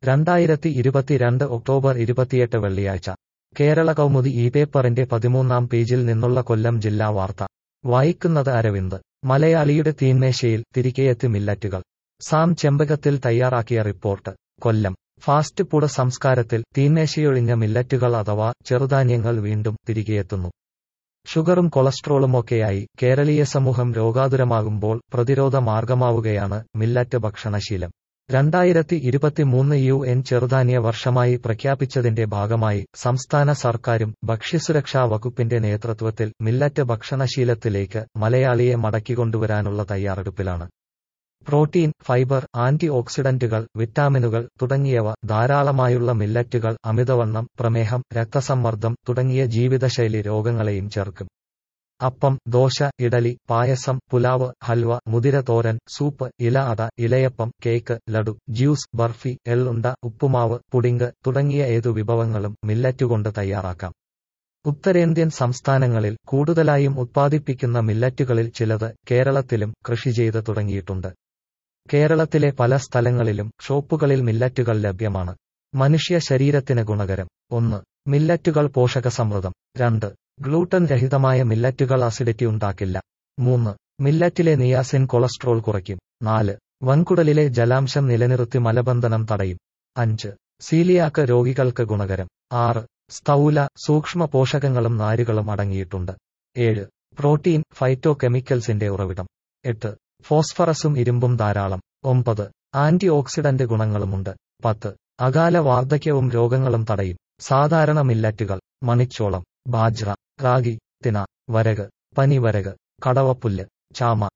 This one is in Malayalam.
രണ്ടായിരത്തി ഇരുപത്തിരണ്ട് ഒക്ടോബർ ഇരുപത്തിയെട്ട് വെള്ളിയാഴ്ച കേരള കൗമുദി ഈ പേപ്പറിന്റെ പതിമൂന്നാം പേജിൽ നിന്നുള്ള കൊല്ലം ജില്ലാ വാർത്ത വായിക്കുന്നത് അരവിന്ദ് മലയാളിയുടെ തീന്മേശയിൽ തിരികെയെത്തി മില്ലറ്റുകൾ സാം ചെമ്പകത്തിൽ തയ്യാറാക്കിയ റിപ്പോർട്ട് കൊല്ലം ഫാസ്റ്റ് ഫുഡ് സംസ്കാരത്തിൽ തീന്മേശയൊഴിഞ്ഞ മില്ലറ്റുകൾ അഥവാ ചെറുധാന്യങ്ങൾ വീണ്ടും തിരികെയെത്തുന്നു ഷുഗറും കൊളസ്ട്രോളുമൊക്കെയായി കേരളീയ സമൂഹം രോഗാതുരമാകുമ്പോൾ പ്രതിരോധ മാർഗമാവുകയാണ് മില്ലറ്റ് ഭക്ഷണശീലം രണ്ടായിരത്തി ഇരുപത്തിമൂന്ന് യു എൻ ചെറുധാന്യ വർഷമായി പ്രഖ്യാപിച്ചതിന്റെ ഭാഗമായി സംസ്ഥാന സർക്കാരും ഭക്ഷ്യസുരക്ഷാ വകുപ്പിന്റെ നേതൃത്വത്തിൽ മില്ലറ്റ് ഭക്ഷണശീലത്തിലേക്ക് മലയാളിയെ മടക്കിക്കൊണ്ടുവരാനുള്ള തയ്യാറെടുപ്പിലാണ് പ്രോട്ടീൻ ഫൈബർ ആന്റി ഓക്സിഡന്റുകൾ വിറ്റാമിനുകൾ തുടങ്ങിയവ ധാരാളമായുള്ള മില്ലറ്റുകൾ അമിതവണ്ണം പ്രമേഹം രക്തസമ്മർദ്ദം തുടങ്ങിയ ജീവിതശൈലി രോഗങ്ങളെയും ചേർക്കും അപ്പം ദോശ ഇഡലി പായസം പുലാവ് ഹൽവ മുതിര തോരൻ സൂപ്പ് ഇല അട ഇലയപ്പം കേക്ക് ലഡു ജ്യൂസ് ബർഫി എള്ളുണ്ട ഉപ്പുമാവ് പുഡിംഗ് തുടങ്ങിയ ഏതു വിഭവങ്ങളും മില്ലറ്റുകൊണ്ട് തയ്യാറാക്കാം ഉത്തരേന്ത്യൻ സംസ്ഥാനങ്ങളിൽ കൂടുതലായും ഉത്പാദിപ്പിക്കുന്ന മില്ലറ്റുകളിൽ ചിലത് കേരളത്തിലും കൃഷി ചെയ്ത് തുടങ്ങിയിട്ടുണ്ട് കേരളത്തിലെ പല സ്ഥലങ്ങളിലും ഷോപ്പുകളിൽ മില്ലറ്റുകൾ ലഭ്യമാണ് മനുഷ്യ ശരീരത്തിന് ഗുണകരം ഒന്ന് മില്ലറ്റുകൾ പോഷകസമൃദ്ധം രണ്ട് ഗ്ലൂട്ടൻ രഹിതമായ മില്ലറ്റുകൾ അസിഡിറ്റി ഉണ്ടാക്കില്ല മൂന്ന് മില്ലറ്റിലെ നിയാസിൻ കൊളസ്ട്രോൾ കുറയ്ക്കും നാല് വൻകുടലിലെ ജലാംശം നിലനിർത്തി മലബന്ധനം തടയും അഞ്ച് സീലിയാക്ക് രോഗികൾക്ക് ഗുണകരം ആറ് സ്ഥൗല സൂക്ഷ്മ പോഷകങ്ങളും നാരുകളും അടങ്ങിയിട്ടുണ്ട് ഏഴ് പ്രോട്ടീൻ ഫൈറ്റോ കെമിക്കൽസിന്റെ ഉറവിടം എട്ട് ഫോസ്ഫറസും ഇരുമ്പും ധാരാളം ഒമ്പത് ആന്റി ഓക്സിഡന്റ് ഗുണങ്ങളുമുണ്ട് പത്ത് അകാല വാർദ്ധക്യവും രോഗങ്ങളും തടയും സാധാരണ മില്ലറ്റുകൾ മണിച്ചോളം ബാജ്ര റാഗി തിന വരക് പനിവരക് കടവപ്പുല്ല് ചാമ